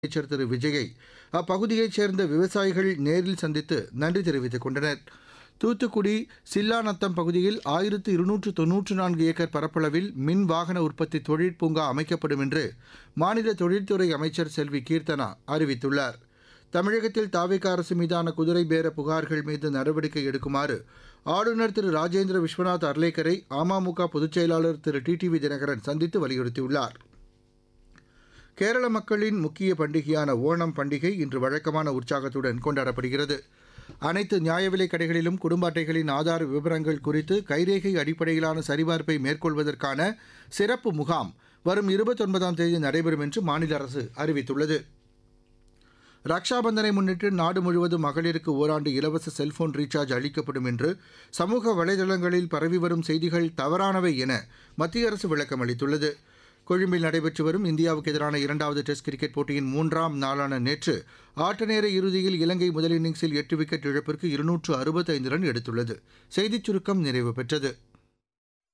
அமைச்சர் திரு விஜயை அப்பகுதியைச் சேர்ந்த விவசாயிகள் நேரில் சந்தித்து நன்றி தெரிவித்துக் கொண்டனர் தூத்துக்குடி சில்லாநத்தம் பகுதியில் ஆயிரத்து இருநூற்று தொன்னூற்று நான்கு ஏக்கர் பரப்பளவில் மின் வாகன உற்பத்தி தொழிற்பூங்கா அமைக்கப்படும் என்று மாநில தொழில்துறை அமைச்சர் செல்வி கீர்த்தனா அறிவித்துள்ளார் தமிழகத்தில் தாவேக அரசு மீதான குதிரை பேர புகார்கள் மீது நடவடிக்கை எடுக்குமாறு ஆளுநர் திரு ராஜேந்திர விஸ்வநாத் அர்லேக்கரை அமமுக பொதுச் செயலாளர் திரு டிடிவி தினகரன் சந்தித்து வலியுறுத்தியுள்ளார் கேரள மக்களின் முக்கிய பண்டிகையான ஓணம் பண்டிகை இன்று வழக்கமான உற்சாகத்துடன் கொண்டாடப்படுகிறது அனைத்து நியாய விலைக் கடைகளிலும் குடும்ப அட்டைகளின் ஆதார விவரங்கள் குறித்து கைரேகை அடிப்படையிலான சரிபார்ப்பை மேற்கொள்வதற்கான சிறப்பு முகாம் வரும் இருபத்தொன்பதாம் தேதி நடைபெறும் என்று மாநில அரசு அறிவித்துள்ளது ரக்ஷாபந்தனை முன்னிட்டு நாடு முழுவதும் மகளிருக்கு ஓராண்டு இலவச செல்போன் ரீசார்ஜ் அளிக்கப்படும் என்று சமூக வலைதளங்களில் பரவி வரும் செய்திகள் தவறானவை என மத்திய அரசு விளக்கம் அளித்துள்ளது கொழும்பில் நடைபெற்று வரும் இந்தியாவுக்கு எதிரான இரண்டாவது டெஸ்ட் கிரிக்கெட் போட்டியின் மூன்றாம் நாளான நேற்று ஆட்ட நேர இறுதியில் இலங்கை முதல் இன்னிங்ஸில் எட்டு விக்கெட் இழப்பிற்கு இருநூற்று அறுபத்தைந்து ரன் எடுத்துள்ளது செய்திச் சுருக்கம் நிறைவு பெற்றது